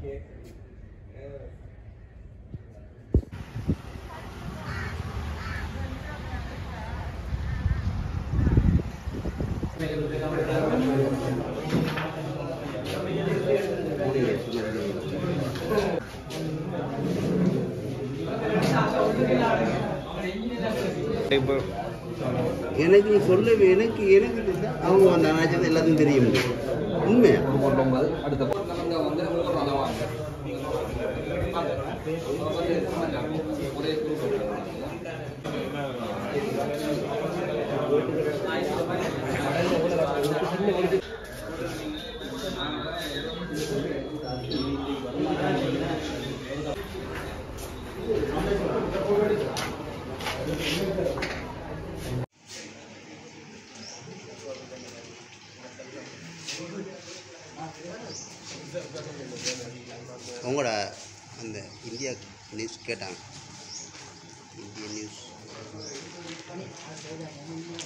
இப்போ எனக்கு நீ சொல்லவே எனக்கு எனக்கு இல்லை. அவங்க வந்த நினச்சது எல்லாத்தையும் தெரியும் உண்மையா உங்களோட அந்த இந்தியா நியூஸ் கேட்டாங்க இந்திய நியூஸ்